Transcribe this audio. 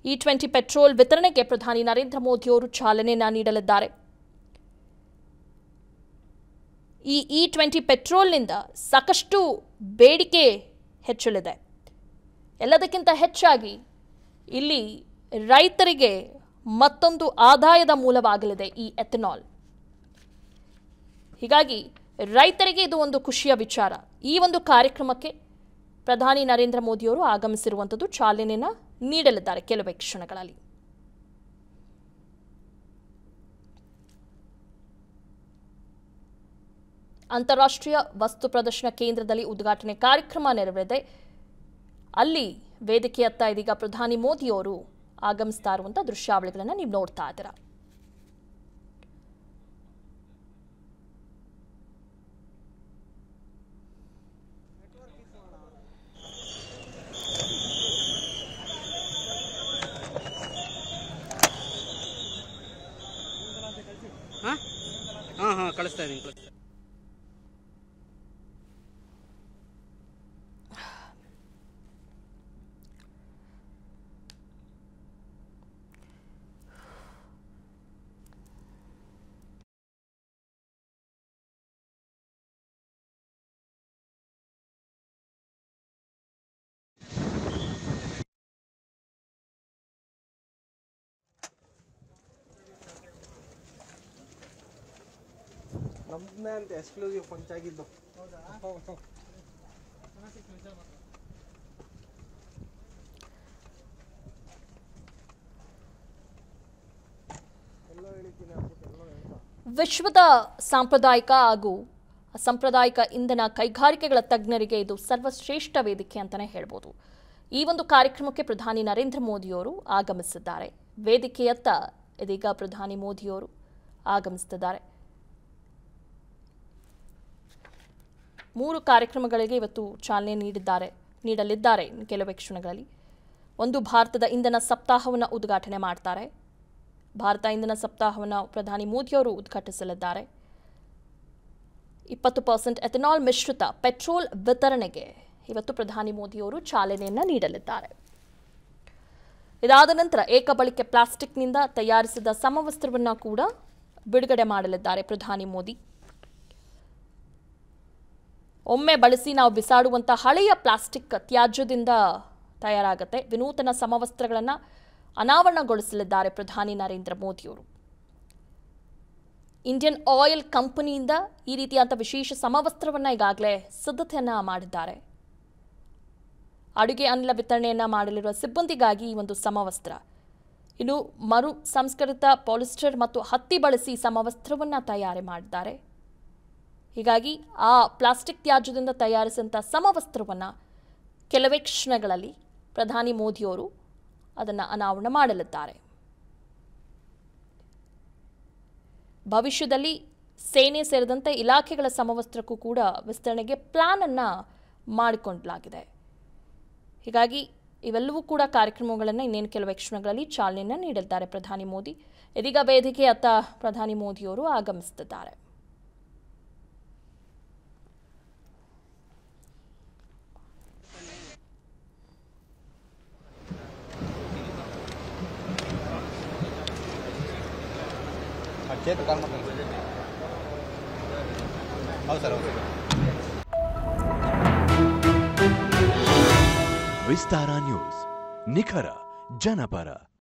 E twenty petrol ವಿತರಣೆಗೆ ಪ್ರಧಾನಿ ನರೇಂದ್ರ ಮೋದಿಯವರು ಚಾಲನೆಯನ್ನ ನೀಡಲಿದ್ದಾರೆ ಈ ಇ ಟ್ವೆಂಟಿ ಪೆಟ್ರೋಲ್ನಿಂದ ಸಾಕಷ್ಟು ಬೇಡಿಕೆ ಹೆಚ್ಚಲಿದೆ ಎಲ್ಲದಕ್ಕಿಂತ ಹೆಚ್ಚಾಗಿ ಇಲ್ಲಿ ರೈತರಿಗೆ ಮತ್ತೊಂದು ಆದಾಯದ ಮೂಲವಾಗಲಿದೆ ಈ ಎಥನಾಲ್ ಹೀಗಾಗಿ ರೈತರಿಗೆ ಇದು ಒಂದು ಖುಷಿಯ ವಿಚಾರ ಈ ಒಂದು ಕಾರ್ಯಕ್ರಮಕ್ಕೆ ಪ್ರಧಾನಿ ನರೇಂದ್ರ ಮೋದಿಯವರು ಆಗಮಿಸಿರುವಂಥದ್ದು ಚಾಲನೆಯನ್ನು ನೀಡಲಿದ್ದಾರೆ ಕೆಲವೇ ಕ್ಷಣಗಳಲ್ಲಿ ಅಂತಾರಾಷ್ಟ್ರೀಯ ವಸ್ತು ಪ್ರದರ್ಶನ ಕೇಂದ್ರದಲ್ಲಿ ಉದ್ಘಾಟನೆ ಕಾರ್ಯಕ್ರಮ ನೆರವೇರಿದೆ ಅಲ್ಲಿ ವೇದಿಕೆಯತ್ತ ಇದೀಗ ಪ್ರಧಾನಿ ಮೋದಿಯವರು ಆಗಮಿಸ್ತಾ ಇರುವಂಥ ದೃಶ್ಯಾವಳಿಗಳನ್ನು ನೀವು ನೋಡ್ತಾ ಇದ್ದೀರಾ ಹಾಂ ಹಾಂ ಹಾಂ ಕಳಿಸ್ತಾ ಇದ್ದೀನಿ ಕಳಿಸ್ತಾ ನಮ್ದೇ ಅಂತ ಎಕ್ಸ್ಕ್ಲೂಸಿವ್ ಫಂಚ್ ಆಗಿದ್ದು ಎಲ್ಲೋ ಹೇಳಿದ್ದೀನಿ ಅಂದ್ಬಿಟ್ಟು ಎಲ್ಲೋ ಹೇಳ್ತಾ ವಿಶ್ವದ ಸಾಂಪ್ರದಾಯಿಕ ಹಾಗೂ ಸಾಂಪ್ರದಾಯಿಕ ಇಂಧನ ಕೈಗಾರಿಕೆಗಳ ತಜ್ಞರಿಗೆ ಇದು ಸರ್ವಶ್ರೇಷ್ಠ ವೇದಿಕೆ ಅಂತಲೇ ಹೇಳ್ಬೋದು ಈ ಒಂದು ಕಾರ್ಯಕ್ರಮಕ್ಕೆ ಪ್ರಧಾನಿ ನರೇಂದ್ರ ಮೋದಿಯವರು ಆಗಮಿಸಿದ್ದಾರೆ ವೇದಿಕೆಯತ್ತ ಇದೀಗ ಪ್ರಧಾನಿ ಮೋದಿಯವರು ಆಗಮಿಸುತ್ತಿದ್ದಾರೆ ಮೂರು ಕಾರ್ಯಕ್ರಮಗಳಿಗೆ ಇವತ್ತು ಚಾಲನೆ ನೀಡಿದ್ದಾರೆ ನೀಡಲಿದ್ದಾರೆ ಕೆಲವೇ ಕ್ಷಣಗಳಲ್ಲಿ ಒಂದು ಭಾರತದ ಇಂಧನ ಸಪ್ತಾಹವನ್ನು ಉದ್ಘಾಟನೆ ಮಾಡ್ತಾರೆ ಭಾರತ ಇಂಧನ ಸಪ್ತಾಹವನ್ನು ಪ್ರಧಾನಿ ಮೋದಿಯವರು ಉದ್ಘಾಟಿಸಲಿದ್ದಾರೆ ಇಪ್ಪತ್ತು ಪರ್ಸೆಂಟ್ ಎಥನಾಲ್ ಮಿಶ್ರಿತ ಪೆಟ್ರೋಲ್ ವಿತರಣೆಗೆ ಇವತ್ತು ಪ್ರಧಾನಿ ಮೋದಿಯವರು ಚಾಲನೆಯನ್ನು ನೀಡಲಿದ್ದಾರೆ ಇದಾದ ನಂತರ ಏಕಬಳಕೆ ಪ್ಲಾಸ್ಟಿಕ್ನಿಂದ ತಯಾರಿಸಿದ ಸಮವಸ್ತ್ರವನ್ನು ಕೂಡ ಬಿಡುಗಡೆ ಮಾಡಲಿದ್ದಾರೆ ಪ್ರಧಾನಿ ಮೋದಿ ಒಮ್ಮೆ ಬಳಸಿ ನಾವು ಬಿಸಾಡುವಂಥ ಹಳೆಯ ಪ್ಲಾಸ್ಟಿಕ್ ತ್ಯಾಜ್ಯದಿಂದ ತಯಾರಾಗುತ್ತೆ ವಿನೂತನ ಸಮವಸ್ತ್ರಗಳನ್ನು ಅನಾವರಣಗೊಳಿಸಲಿದ್ದಾರೆ ಪ್ರಧಾನಿ ನರೇಂದ್ರ ಮೋದಿಯವರು ಇಂಡಿಯನ್ ಆಯಿಲ್ ಕಂಪನಿಯಿಂದ ಈ ರೀತಿಯಾದ ವಿಶೇಷ ಸಮವಸ್ತ್ರವನ್ನು ಈಗಾಗಲೇ ಸಿದ್ಧತೆಯನ್ನು ಮಾಡಿದ್ದಾರೆ ಅಡುಗೆ ಅನಿಲ ವಿತರಣೆಯನ್ನು ಮಾಡಲಿರುವ ಸಿಬ್ಬಂದಿಗಾಗಿ ಈ ಒಂದು ಸಮವಸ್ತ್ರ ಇನ್ನು ಮರು ಸಂಸ್ಕೃತ ಪಾಲಿಸ್ಟರ್ ಮತ್ತು ಹತ್ತಿ ಬಳಸಿ ಸಮವಸ್ತ್ರವನ್ನು ತಯಾರಿ ಮಾಡಿದ್ದಾರೆ ಹೀಗಾಗಿ ಆ ಪ್ಲಾಸ್ಟಿಕ್ ತ್ಯಾಜ್ಯದಿಂದ ತಯಾರಿಸಿದಂಥ ಸಮವಸ್ತ್ರವನ್ನು ಕೆಲವೇ ಕ್ಷಣಗಳಲ್ಲಿ ಪ್ರಧಾನಿ ಮೋದಿಯವರು ಅದನ್ನು ಅನಾವರಣ ಮಾಡಲಿದ್ದಾರೆ ಭವಿಷ್ಯದಲ್ಲಿ ಸೇನೆ ಸೇರಿದಂತೆ ಇಲಾಖೆಗಳ ಸಮವಸ್ತ್ರಕ್ಕೂ ಕೂಡ ವಿಸ್ತರಣೆಗೆ ಪ್ಲಾನ್ ಅನ್ನು ಮಾಡಿಕೊಳ್ಳಲಾಗಿದೆ ಹೀಗಾಗಿ ಇವೆಲ್ಲವೂ ಕೂಡ ಕಾರ್ಯಕ್ರಮಗಳನ್ನು ಇನ್ನೇನು ಕೆಲವೇ ಕ್ಷಣಗಳಲ್ಲಿ ಚಾಲನೆಯನ್ನು ನೀಡಲಿದ್ದಾರೆ ಪ್ರಧಾನಿ ಮೋದಿ ಇದೀಗ ವೇದಿಕೆ ಅತ್ತ ಪ್ರಧಾನಿ ಮೋದಿಯವರು ಆಗಮಿಸುತ್ತಿದ್ದಾರೆ ಚೇತು ಕಾಲ್ ಮಾಡ್ತಾರೆ ಹೌದು ಸರ್ ಹೌದು ವಿಸ್ತಾರ ನ್ಯೂಸ್ ನಿಖರ ಜನಪರ